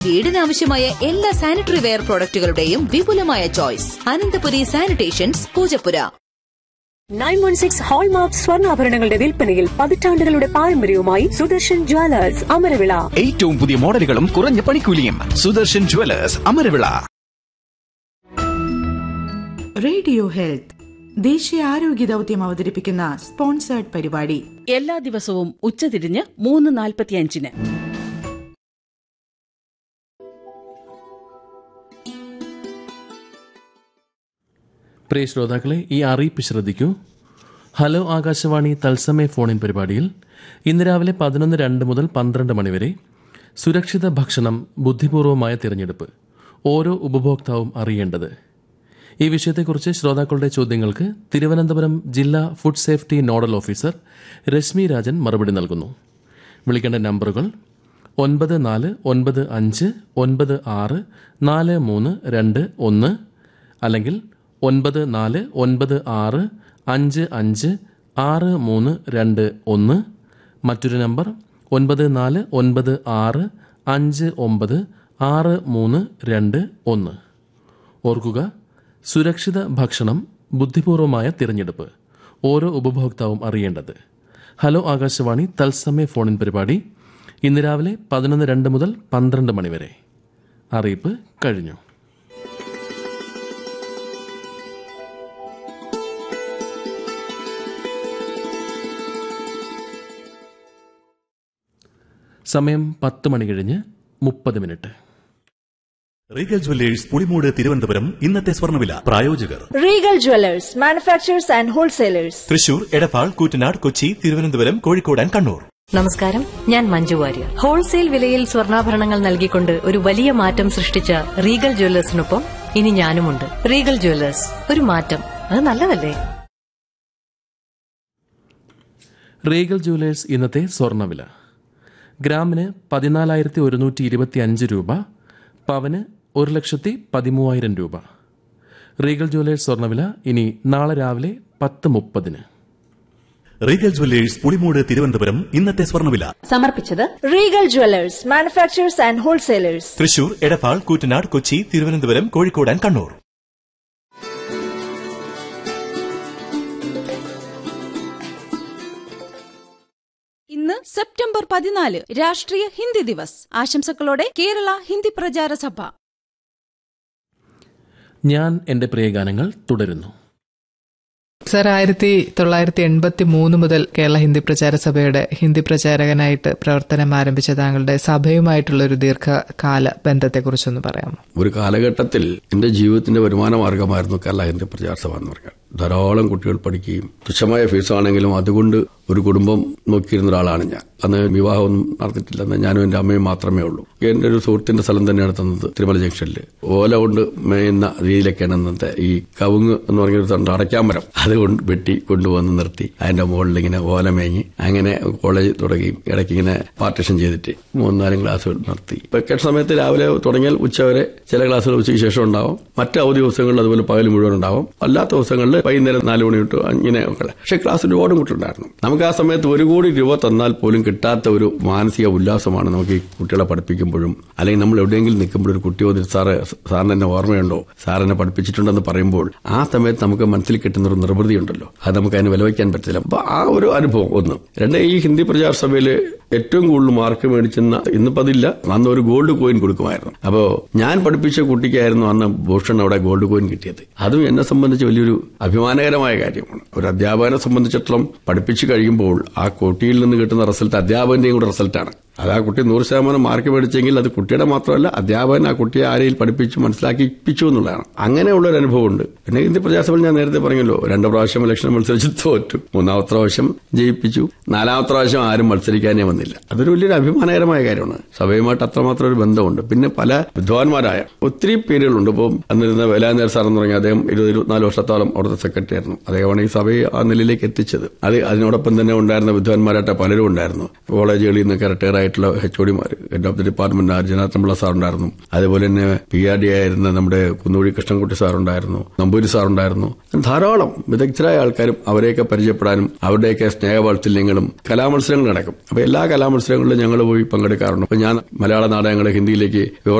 വീടിനാവശ്യമായ എല്ലാ sanitary ware പ്രോഡക്റ്റുകളുടെയും വിപുലമായ choice Ananthapuri sanitations Poojappura nine one six hallmark സ്വർണ്ണാഭരണങ്ങളുടെ വിൽപ്പനയിൽ പതിറ്റാണ്ടുകളുടെ പാരമ്പര്യവുമായി സുദർശൻ ജ്വല്ലേഴ്സ് അമരവിള ഏറ്റവും പുതിയ മോഡലുകളും കുറഞ്ഞ പണിക്കൂലിയും Sudarshan jewellers Amaravila radio health ദേശീയ ആരോഗ്യ ദൗത്യം അവതരിപ്പിക്കുന്ന സ്പോൺസേർഡ് പരിപാടി എല്ലാ ദിവസവും ഉച്ചതിരിഞ്ഞ് മൂന്ന് നാൽപ്പത്തിയഞ്ചിന് പ്രിയ ശ്രോതാക്കളെ ഈ അറിയിപ്പ് ശ്രദ്ധിക്കൂ ഹലോ ആകാശവാണി തത്സമയ ഫോണിൻ പരിപാടിയിൽ ഇന്ന് രാവിലെ പതിനൊന്ന് രണ്ട് മുതൽ പന്ത്രണ്ട് മണിവരെ സുരക്ഷിത ഭക്ഷണം ബുദ്ധിപൂർവമായ തിരഞ്ഞെടുപ്പ് ഓരോ ഉപഭോക്താവും അറിയേണ്ടത് ഈ വിഷയത്തെക്കുറിച്ച് ശ്രോതാക്കളുടെ ചോദ്യങ്ങൾക്ക് തിരുവനന്തപുരം ജില്ലാ food safety nodal officer Reshmi Rajan മറുപടി നൽകുന്നു വിളിക്കേണ്ട നമ്പറുകൾ ഒൻപത് നാല് ഒൻപത് അഞ്ച് ഒൻപത് ആറ് നാല് മൂന്ന് രണ്ട് ഒന്ന് അല്ലെങ്കിൽ ഒൻപത് നാല് ഒൻപത് ആറ് അഞ്ച് അഞ്ച് ആറ് മൂന്ന് രണ്ട് ഒന്ന് മറ്റൊരു നമ്പർ ഒൻപത് നാല് ഒൻപത് ആറ് അഞ്ച് ഒമ്പത് ആറ് മൂന്ന് രണ്ട് ഒന്ന് ഓർക്കുക സുരക്ഷിത ഭക്ഷണം ബുദ്ധിപൂർവമായ തിരഞ്ഞെടുപ്പ് ഓരോ ഉപഭോക്താവും അറിയേണ്ടത് ഹലോ ആകാശവാണി തത്സമയ ഫോണിൻ പരിപാടി ഇന്ന് രാവിലെ പതിനൊന്ന് രണ്ട് മുതൽ പന്ത്രണ്ട് മണിവരെ അറിയിപ്പ് കഴിഞ്ഞു സമയം പത്ത് മണി കഴിഞ്ഞ് മുപ്പത് minute Regal jewellers Pulimoodu Thiruvananthapuram ഇന്നത്തെ സ്വർണ്ണവില പ്രായോജകർ Regal jewellers manufacturers and wholesalers Thrissur Edappal Koottanad Kochi Thiruvananthapuram Kozhikode and Kannur നമസ്കാരം ഞാൻ മഞ്ജു വാര്യർ ഹോൾസെയിൽ വിലയിൽ സ്വർണ്ണാഭരണങ്ങൾ നൽകിക്കൊണ്ട് ഒരു വലിയ മാറ്റം സൃഷ്ടിച്ച റീഗൽ ജ്വല്ലേഴ്സിനൊപ്പം ഇനി ഞാനുമുണ്ട് റീഗൽ ജ്വല്ലേഴ്സ് ഒരു മാറ്റം അത് നല്ലതല്ലേ റീഗൽ ജുവലേഴ്സ് ഇന്നത്തെ സ്വർണ്ണവില ഗ്രാമിന് പതിനാലായിരത്തി ഒരുന്നൂറ്റി ഇരുപത്തി അഞ്ച് രൂപ പവന് ഒരു ലക്ഷത്തി പതിമൂവായിരം രൂപ റീഗൽ ജുവലേഴ്സ് സ്വർണ്ണവില ഇനി നാളെ രാവിലെ പത്ത് മുപ്പതിന് റീഗൽ ജ്വല്ലേഴ്സ് പുളിമൂട് തിരുവനന്തപുരം ഇന്നത്തെ സ്വർണ്ണവില സമർപ്പിച്ചത് Regal jewellers manufacturers and wholesalers Thrissur Edappal Koottanad Kochi Thiruvananthapuram Kozhikode and Kannur ഇന്ന് സെപ്റ്റംബർ പതിനാല് രാഷ്ട്രീയ ഹിന്ദി ദിവസ് ആശംസകളോടെ കേരള ഹിന്ദി പ്രചാര സഭ ഞാൻ എൻ്റെ പ്രിയഗാനങ്ങൾ തുടരുന്നു സർ ആയിരത്തി തൊള്ളായിരത്തി എൺപത്തി മൂന്ന് മുതൽ കേരള ഹിന്ദി പ്രചാര സഭയുടെ ഹിന്ദി പ്രചാരകനായിട്ട് പ്രവർത്തനം ആരംഭിച്ച താങ്കളുടെ സഭയുമായിട്ടുള്ള ഒരു ദീർഘകാല ബന്ധത്തെക്കുറിച്ചൊന്ന് പറയാമോ ഒരു കാലഘട്ടത്തിൽ എന്റെ ജീവിതത്തിന്റെ വരുമാന മാർഗമായിരുന്നു കേരള ഹിന്ദി പ്രചാര സഭ എന്ന് പറഞ്ഞാൽ ധാരാളം കുട്ടികൾ പഠിക്കുകയും തുച്ഛമായ ഫീസാണെങ്കിലും അതുകൊണ്ട് ഒരു കുടുംബം നോക്കിയിരുന്ന ഒരാളാണ് ഞാൻ അന്ന് വിവാഹമൊന്നും നടത്തിയിട്ടില്ലെന്ന് ഞാനും എന്റെ അമ്മയും മാത്രമേ ഉള്ളൂ എന്റെ ഒരു സുഹൃത്തിന്റെ സ്ഥലം തന്നെയാണ് തന്നത് തിരുമല ജംഗ്ഷനിൽ ഓല കൊണ്ട് മേയുന്ന രീതിയിലൊക്കെയാണ് അന്നത്തെ ഈ കവുങ്ങ് എന്ന് പറഞ്ഞൊരു തണ്ട് അടയ്ക്കാമരം അതുകൊണ്ട് വെട്ടി കൊണ്ടുവന്ന് നിർത്തി അതിന്റെ മുകളിൽ ഇങ്ങനെ ഓല മേഞ്ഞ് അങ്ങനെ കോളേജ് തുടങ്ങി ഇടയ്ക്ക് ഇങ്ങനെ പാർട്ടീഷൻ ചെയ്തിട്ട് മൂന്നാലും ക്ലാസ്സുകൾ നടത്തി വെക്കേഷൻ സമയത്ത് രാവിലെ തുടങ്ങിയാൽ ഉച്ചവരെ ചില ക്ലാസ്സുകൾ ഉച്ചയ്ക്ക് ശേഷം ഉണ്ടാവും മറ്റ് അവധി ദിവസങ്ങളിൽ അതുപോലെ പകൽ മുഴുവൻ ഉണ്ടാവും അല്ലാത്ത ദിവസങ്ങളിൽ വൈകുന്നേരം നാല് മണി തൊട്ട് ഇങ്ങനെ ഒക്കെ പക്ഷെ ക്ലാസ് ഒരുപാട് കുട്ടികളുണ്ടായിരുന്നു നമുക്ക് ആ സമയത്ത് ഒരു കോടി രൂപ തന്നാൽ പോലും കിട്ടാത്ത ഒരു മാനസിക ഉല്ലാസമാണ് നമുക്ക് ഈ കുട്ടികളെ പഠിപ്പിക്കുമ്പോഴും അല്ലെങ്കിൽ നമ്മൾ എവിടെയെങ്കിലും നിൽക്കുമ്പോൾ ഒരു കുട്ടി വന്നിട്ട് സാറ് സാറിന് എന്നെ ഓർമ്മയുണ്ടോ സാർ എന്നെ പഠിപ്പിച്ചിട്ടുണ്ടെന്ന് പറയുമ്പോൾ ആ സമയത്ത് നമുക്ക് മനസ്സിൽ കിട്ടുന്ന ഒരു നിർവൃതി ഉണ്ടല്ലോ അത് നമുക്ക് അതിന് വിലവയ്ക്കാൻ പറ്റില്ല അപ്പൊ ആ ഒരു അനുഭവം ഒന്ന് രണ്ട് ഈ ഹിന്ദി പ്രചാര സഭയിൽ ഏറ്റവും കൂടുതൽ മാർക്ക് മേടിച്ചെന്ന ഇന്നിപ്പോ അതില്ല അന്ന് ഒരു ഗോൾഡ് കോയിൻ കൊടുക്കുമായിരുന്നു അപ്പോ ഞാൻ പഠിപ്പിച്ച കുട്ടിക്കായിരുന്നു അന്ന് ഭൂഷൺ അവിടെ ഗോൾഡ് കോയിൻ കിട്ടിയത് അതും എന്നെ സംബന്ധിച്ച് വലിയൊരു അഭിമാനകരമായ കാര്യമാണ് ഒരു അധ്യാപകനെ സംബന്ധിച്ചിടത്തോളം പഠിപ്പിച്ചു കഴിയുമ്പോൾ ആ കുട്ടിയിൽ നിന്ന് കിട്ടുന്ന റിസൾട്ട് അധ്യാപകന്റെയും കൂടെ റിസൾട്ടാണ് അത് ആ കുട്ടി നൂറ് ശതമാനം മാർക്ക് മേടിച്ചെങ്കിൽ അത് കുട്ടിയുടെ മാത്രമല്ല അധ്യാപകൻ ആ കുട്ടിയെ ആരെയും പഠിപ്പിച്ചു മനസ്സിലാക്കിപ്പിച്ചു എന്നുള്ളതാണ് അങ്ങനെയുള്ള ഒരു അനുഭവമുണ്ട് പിന്നെ ഹിന്ദി പ്രജാസഭയിൽ ഞാൻ നേരത്തെ പറഞ്ഞല്ലോ രണ്ട് പ്രാവശ്യം ഇലക്ഷൻ മത്സരിച്ച് തോറ്റു മൂന്നാമത്തെ പ്രാവശ്യം ജയിപ്പിച്ചു നാലാമത്തെ പ്രാവശ്യം ആരും മത്സരിക്കാനേ വന്നില്ല അതൊരു വലിയൊരു അഭിമാനകരമായ കാര്യമാണ് സഭയുമായിട്ട് അത്രമാത്രം ഒരു ബന്ധമുണ്ട് പിന്നെ പല വിദ്വാൻമാരായ ഒത്തിരി പേരുകളുണ്ട് ഇപ്പോൾ അന്നിരുന്ന വേലാനേർ സാർ എന്ന് പറഞ്ഞാൽ അദ്ദേഹം ഇരുപത് ഇരുപത്തിനാല് വർഷത്തോളം അവിടുത്തെ സെക്രട്ടറി ആയിരുന്നു അദ്ദേഹമാണ് ഈ സഭയെ ആ നിലയിലേക്ക് എത്തിച്ചത് അത് അതിനോടൊപ്പം തന്നെ ഉണ്ടായിരുന്ന വിദ്വാൻമാരായിട്ട് പലരും ഉണ്ടായിരുന്നു കോളേജുകളിൽ നിന്നൊക്കെ റിട്ടയർ ആയിട്ട് ആയിട്ടുള്ള എച്ച് ഒഡിമാർ head of the department Janardhanapillai sir ഉണ്ടായിരുന്നു അതുപോലെ തന്നെ പി ആർ ഡി ആയിരുന്ന നമ്മുടെ കുന്നൂഴി കൃഷ്ണൻകുട്ടി സാർ ഉണ്ടായിരുന്നു നമ്പൂരി സാർ ഉണ്ടായിരുന്നു ധാരാളം വിദഗ്ധരായ ആൾക്കാരും അവരെയൊക്കെ പരിചയപ്പെടാനും അവരുടെയൊക്കെ സ്നേഹവാത്സല്യങ്ങളും കലാമത്സരങ്ങൾ നടക്കും അപ്പൊ എല്ലാ കലാമത്സരങ്ങളിലും ഞങ്ങൾ പോയി പങ്കെടുക്കാറുണ്ട് അപ്പൊ ഞാൻ മലയാള നാടകങ്ങൾ ഹിന്ദിയിലേക്ക്